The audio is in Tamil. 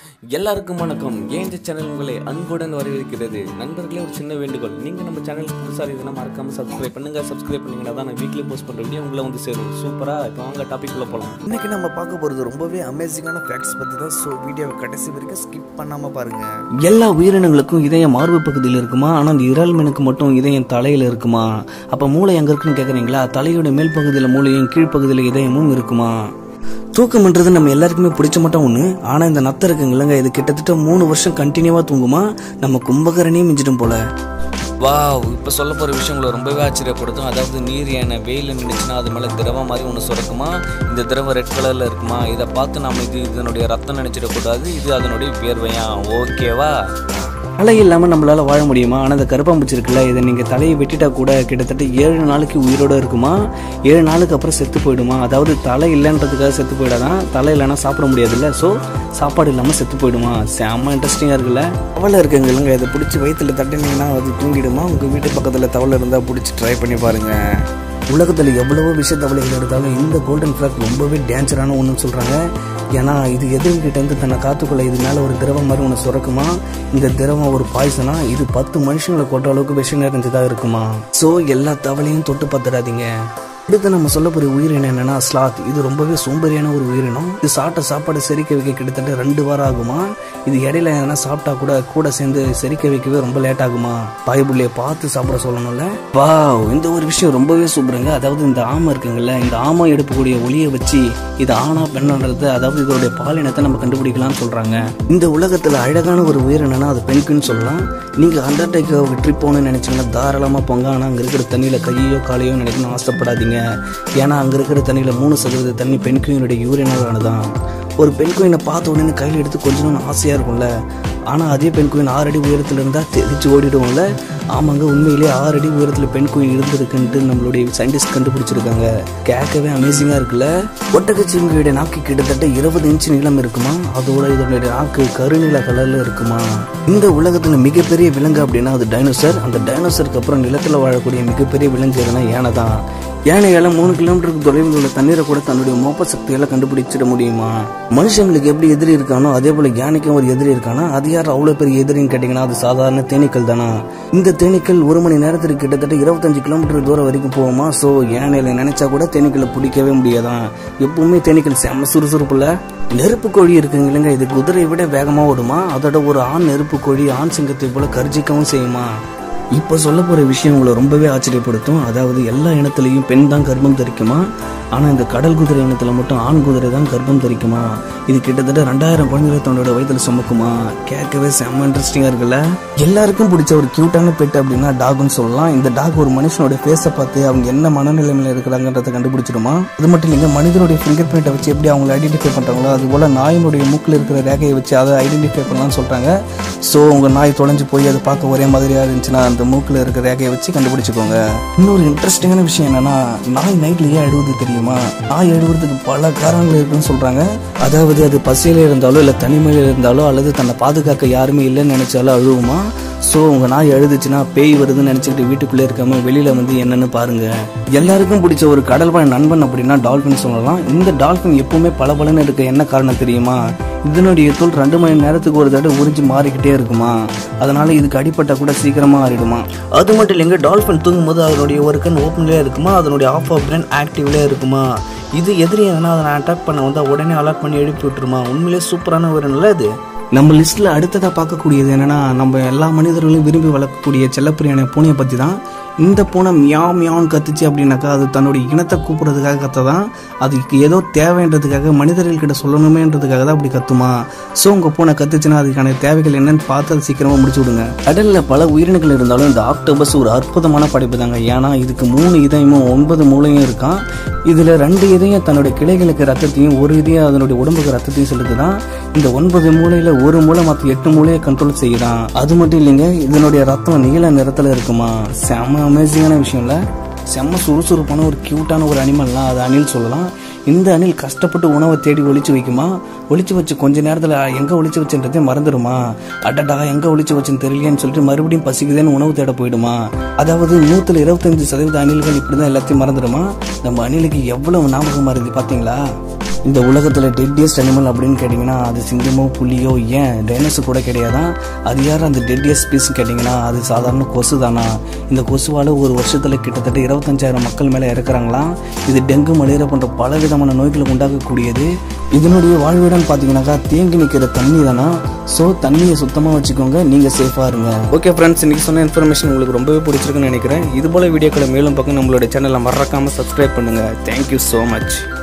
எல்லாருக்கும் வணக்கம் ஏன் இந்த சேனல் உங்களை அன்புடன் வரவேற்கிறது நண்பர்களே ஒரு சின்ன வேண்டுகோள் நீங்கள் நம்ம சேனலுக்கு புதுசாக இருக்குன்னா மறக்காம சப்ஸ்கிரைப் பண்ணுங்க சப்ஸ்கிரைப் பண்ணீங்கன்னா தான் நான் வீக்லி போஸ்ட் பண்ணுற வீடியோ உங்களை வந்து சேரும் சூப்பராக இப்போ வாங்க டாபிக் உள்ள போகலாம் இன்னைக்கு நம்ம பார்க்க போகிறது ரொம்பவே அமேசிங்கான ஃபேக்ட்ஸ் பற்றி தான் ஸோ வீடியோவை கடைசி வரைக்கும் ஸ்கிப் பண்ணாமல் பாருங்க எல்லா உயிரினங்களுக்கும் இதயம் மார்பு பகுதியில் இருக்குமா ஆனால் அந்த இறால் மீனுக்கு மட்டும் இதயம் தலையில் இருக்குமா அப்போ மூளை எங்கே இருக்குன்னு கேட்குறீங்களா தலையோட மேல் பகுதியில் மூளையும் கீழ்ப்பகுதியில் இதயமும் இருக்குமா தூக்கம்ன்றது நம்ம எல்லாருக்குமே பிடிச்ச மட்டும் ஒன்று ஆனால் இந்த நத்தை இருக்குங்களங்க இது கிட்டத்தட்ட மூணு வருஷம் கண்டினியூவாக தூங்குமா நம்ம கும்பகரணையும் மிஞ்சிடும் போல வாவ் இப்போ சொல்ல போகிற விஷயம் உங்களை ரொம்பவே ஆச்சரியப்படுத்தும் அதாவது நீர் யானை வெயில் நின்றுச்சுன்னா அது மேலே திரவம் மாதிரி ஒன்று சுரக்குமா இந்த திரவம் ரெட் கலரில் இருக்குமா இதை பார்த்து நம்ம இது இதனுடைய ரத்தம் நினச்சிடக்கூடாது இது அதனுடைய வியர்வையா ஓகேவா தலை இல்லாமல் நம்மளால வாழ முடியுமா ஆனால் அந்த கருப்பாம்பூச்சி இருக்குல்ல இதை நீங்கள் தலையை வெட்டிட்டா கூட கிட்டத்தட்ட ஏழு நாளைக்கு உயிரோட இருக்குமா ஏழு நாளுக்கு அப்புறம் செத்து போயிடுமா அதாவது தலை இல்லைன்றதுக்காக செத்து போயிடாதான் தலை இல்லைன்னா சாப்பிட முடியாதுல்ல ஸோ சாப்பாடு இல்லாமல் செத்து போயிடுமா செம்ம இன்ட்ரெஸ்டிங்காக இருக்குல்ல தவளை இருக்குங்கல்லங்க இதை பிடிச்சி வயிற்றுல தட்டினீங்கன்னா அது தூங்கிடுமா உங்கள் வீட்டு பக்கத்தில் தவளை இருந்தால் பிடிச்சி ட்ரை பண்ணி பாருங்க உலகத்தில் எவ்வளவோ விஷ தவளைகள் இருந்தாலும் இந்த கோல்டன் ஃபிளாக் ரொம்பவே டேஞ்சரான ஒன்றுன்னு சொல்கிறாங்க ஏன்னா இது எதிர்கிட்ட இருந்து தன்னை காத்துக்கொள்ள இது மேலே ஒரு திரவம் மாதிரி ஒன்று சுரக்குமா இந்த திரவம் ஒரு பாய்சனா இது பத்து மனுஷங்களை கொட்ட அளவுக்கு விஷம் நிறைஞ்சதாக இருக்குமா ஸோ எல்லா தவளையும் தொட்டு பார்த்துடாதீங்க அடுத்து நம்ம சொல்ல போகிற உயிரினம் என்னன்னா ஸ்லாத் இது ரொம்பவே சோம்பேறியான ஒரு உயிரினம் இது சாப்பிட்ட சாப்பாடு செரிக்க வைக்க கிட்டத்தட்ட ரெண்டு வாரம் ஆகுமா இது இடையில எதனா சாப்பிட்டா கூட கூட சேர்ந்து செரிக்க வைக்கவே ரொம்ப லேட் ஆகுமா பாய்புள்ளைய பார்த்து சாப்பிட சொல்லணும்ல வாவ் இந்த ஒரு விஷயம் ரொம்பவே சூப்பருங்க அதாவது இந்த ஆமை இருக்குங்கல்ல இந்த ஆமை எடுக்கக்கூடிய ஒளியை வச்சு இது ஆணா பெண்ணான்றது அதாவது இதோடைய பாலினத்தை நம்ம கண்டுபிடிக்கலாம்னு சொல்றாங்க இந்த உலகத்துல அழகான ஒரு உயிரினம்னா அது பெண்குன்னு சொல்லலாம் நீங்க அண்டர்டேக்கர் ட்ரிப் போகணும்னு நினைச்சீங்கன்னா தாராளமா போங்க ஆனா அங்க இருக்கிற தண்ணியில கையோ காலையோ நினைக்கணும்னு ஆசைப்படாதீங்க ஏன்னா அங்க இருக்கிற தண்ணியில மூணு சதவீத தண்ணி பெண் குயினுடைய யூரினாலானதான் ஒரு பெண் குயினை பார்த்த உடனே கையில் எடுத்து கொஞ்சம் ஆசையா இருக்கும்ல ஆனா அதே பெண் குயின் ஆறு அடி உயரத்துல இருந்தா தெரிச்சு ஓடிடுவோம்ல ஆமாங்க உண்மையிலேயே ஆறு அடி உயரத்துல பெண் குயின் இருந்திருக்குன்ட்டு நம்மளுடைய சயின்டிஸ்ட் கண்டுபிடிச்சிருக்காங்க கேட்கவே அமேசிங்கா இருக்குல்ல ஒட்டகச்சிவிங்கியோட நாக்கு கிட்டத்தட்ட இருபது இன்ச் நீளம் இருக்குமா அதோட இதோட நாக்கு கருநில கலர்ல இருக்குமா இந்த உலகத்துல மிகப்பெரிய விலங்கு அப்படின்னா அது டைனோசர் அந்த டைனோசருக்கு அப்புறம் நிலத்துல வாழக்கூடிய மிகப்பெரிய விலங்கு எதுனா யானை தான் யானையால மூணு கிலோமீட்டருக்கு தொலைவில் உள்ள தண்ணீரை கூட தன்னுடைய மோப்ப சக்தியால கண்டுபிடிச்சிட முடியுமா மனுஷங்களுக்கு எப்படி எதிரி இருக்கானோ அதே போல யானைக்கும் ஒரு எதிரி இருக்கானா அது யார் அவ்வளவு பெரிய எதிரின்னு கேட்டீங்கன்னா அது சாதாரண தேனீக்கள் தானா இந்த தேனீக்கள் ஒரு மணி நேரத்துக்கு கிட்டத்தட்ட இருபத்தஞ்சு கிலோமீட்டர் தூரம் வரைக்கும் போகுமா சோ யானையில நினைச்சா கூட தேனீக்களை பிடிக்கவே முடியாதான் எப்பவுமே தேனீக்கள் செம்ம சுறுசுறுப்புல நெருப்பு கோழி இருக்குங்க இல்லைங்க இது குதிரையை விட வேகமா ஓடுமா அதோட ஒரு ஆண் நெருப்பு கோழி ஆண் சிங்கத்தை போல கர்ஜிக்கவும் செய்யுமா இப்போ சொல்ல போகிற விஷயம் உங்களை ரொம்பவே ஆச்சரியப்படுத்தும் அதாவது எல்லா இனத்துலையும் பெண் தான் கர்ப்பம் தரிக்குமா ஆனால் இந்த கடல் குதிரை இனத்தில் மட்டும் ஆண் குதிரை தான் கர்ப்பம் தரிக்குமா இது கிட்டத்தட்ட ரெண்டாயிரம் குழந்தைகளை தன்னோட வயதில் சுமக்குமா கேட்கவே செம்ம இன்ட்ரெஸ்டிங்காக இருக்குல்ல எல்லாருக்கும் பிடிச்ச ஒரு க்யூட்டான பெட் அப்படின்னா டாக்னு சொல்லலாம் இந்த டாக் ஒரு மனுஷனோட ஃபேஸை பார்த்து அவங்க என்ன மனநிலைமையில் இருக்கிறாங்கன்றத கண்டுபிடிச்சிடுமா அது மட்டும் இல்லைங்க மனிதனுடைய ஃபிங்கர் பிரிண்ட்டை வச்சு எப்படி அவங்களை ஐடென்டிஃபை பண்ணுறாங்களோ அது போல் நாயினுடைய மூக்கில் இருக்கிற ரேகையை வச்சு அதை ஐடென்டிஃபை பண்ணலாம்னு சொல்கிறாங்க ஸோ உங்கள் நாய் தொலைஞ்சு போய் அதை பார்க்க ஒரே மாதிரியாக இருந்துச்சுன்னா அந்த மூக்கில் இருக்கிற ரேகையை வச்சு கண்டுபிடிச்சிக்கோங்க இன்னொரு இன்ட்ரெஸ்டிங்கான விஷயம் என்னன்னா நாய் நைட்ல ஏன் அழுவுது தெரியுமா நாய் அழுவுறதுக்கு பல காரணங்கள் இருக்குன்னு சொல்றாங்க அதாவது அது பசியில இருந்தாலோ இல்லை தனிமையில இருந்தாலோ அல்லது தன்னை பாதுகாக்க யாருமே இல்லைன்னு நினைச்சாலும் அழுவுமா ஸோ உங்க நாய் அழுதுச்சுன்னா பேய் வருதுன்னு நினைச்சிட்டு வீட்டுக்குள்ளே இருக்காம வெளியில வந்து என்னன்னு பாருங்க எல்லாருக்கும் பிடிச்ச ஒரு கடல் வாழ் நண்பன் அப்படின்னா டால்பின் சொல்லலாம் இந்த டால்பின் எப்பவுமே பளபளன்னு இருக்க என்ன காரணம் தெரியுமா இதனுடைய தோல் ரெண்டு மணி நேரத்துக்கு ஒரு தடவை உறிஞ்சு மாறிக்கிட்டே இருக்குமா அதனால இதுக்கு அடிப்பட்டா கூட சீக்கிரமா ஆறிடுமா அது மட்டும் இல்லைங்க டால்பின் தூங்கும்போது அதனுடைய ஒரு கண் ஓப்பன்லேயே இருக்குமா அதனுடைய ஆஃப் ஆஃப் பிரெயின் ஆக்டிவ்லேயே இருக்குமா இது எதிரி எதனா அதை அட்டாக் பண்ண வந்தால் உடனே அலர்ட் பண்ணி எழுப்பி விட்டுருமா உண்மையிலேயே சூப்பரான ஒரு நல்ல இது நம்ம லிஸ்ட்டில் அடுத்ததாக பார்க்கக்கூடியது என்னன்னா நம்ம எல்லா மனிதர்களும் விரும்பி வளர்க்கக்கூடிய செல்லப்பிரியான பூனையை பற்றி தான் இந்த பூனை மியா மியான்னு கத்துச்சு அப்படின்னாக்கா அது தன்னுடைய இனத்தை கூப்பிடுறதுக்காக கத்ததான் அதுக்கு ஏதோ தேவைன்றதுக்காக மனிதர்கள்கிட்ட சொல்லணுமேன்றதுக்காக தான் அப்படி கத்துமா ஸோ உங்கள் பூனை கத்துச்சுன்னா அதுக்கான தேவைகள் என்னன்னு பார்த்து அதை சீக்கிரமாக முடிச்சு விடுங்க கடலில் பல உயிரினங்கள் இருந்தாலும் இந்த ஆக்டோபஸ் ஒரு அற்புதமான படைப்பு தாங்க ஏன்னா இதுக்கு மூணு இதயமும் ஒன்பது மூளையும் இருக்கான் இதில் ரெண்டு இதயம் தன்னுடைய கிளைகளுக்கு ரத்தத்தையும் ஒரு இதயம் அதனுடைய உடம்புக்கு ரத்தத்தையும் செலுத்துதான் இந்த ஒன்பது மூளையில ஒரு மூளை மற்ற எட்டு மூளையை கண்ட்ரோல் செய்யுதான் அது மட்டும் இல்லைங்க இதனுடைய ரத்தம் நீல நிறத்துல இருக்குமா செம்ம அமேசிங்கான விஷயம் இல்ல செம்ம சுறுசுறுப்பான ஒரு கியூட்டான ஒரு அனிமல்லாம் அது அணில் சொல்லலாம் இந்த அணில் கஷ்டப்பட்டு உணவை தேடி ஒளிச்சு வைக்குமா ஒளிச்சு வச்சு கொஞ்ச நேரத்துல எங்க ஒளிச்சு வச்சுன்றதே மறந்துடுமா அடடா எங்க ஒளிச்சு வச்சுன்னு தெரியலையேன்னு சொல்லிட்டு மறுபடியும் பசிக்குதேன்னு உணவு தேட போயிடுமா அதாவது நூத்துல இருபத்தஞ்சு சதவீத அணில்கள் இப்படிதான் எல்லாத்தையும் மறந்துடுமா நம்ம அணிலுக்கு எவ்வளவு ஞாபகமா இருக்கு பாத்தீங்களா இந்த உலகத்தில் டெட்டியஸ்ட் அனிமல் அப்படின்னு கேட்டிங்கன்னா அது சிங்கமோ புலியோ ஏன் டைனோஸ் கூட கிடையாதான் அது யார் அந்த டெட்டியஸ்ட் ஸ்பீஸ் கேட்டிங்கன்னா அது சாதாரண கொசு தானா இந்த கொசுவால் ஒரு வருஷத்தில் கிட்டத்தட்ட இருபத்தஞ்சாயிரம் மக்கள் மேலே இறக்குறாங்களாம் இது டெங்கு மலேரியா போன்ற பல விதமான நோய்களை உண்டாக்கக்கூடியது இதனுடைய வாழ்விடம் பார்த்தீங்கன்னாக்கா தேங்கி நிற்கிற தண்ணி தானா ஸோ தண்ணியை சுத்தமாக வச்சுக்கோங்க நீங்கள் சேஃபாக இருங்க ஓகே ஃப்ரெண்ட்ஸ் இன்றைக்கி சொன்ன இன்ஃபர்மேஷன் உங்களுக்கு ரொம்பவே பிடிச்சிருக்குன்னு நினைக்கிறேன் இது போல் வீடியோக்களை மேலும் பக்கம் நம்மளோட சேனலை மறக்காமல் சப்ஸ்கிரைப் பண்ணுங்கள் தேங்க்யூ ஸோ மச்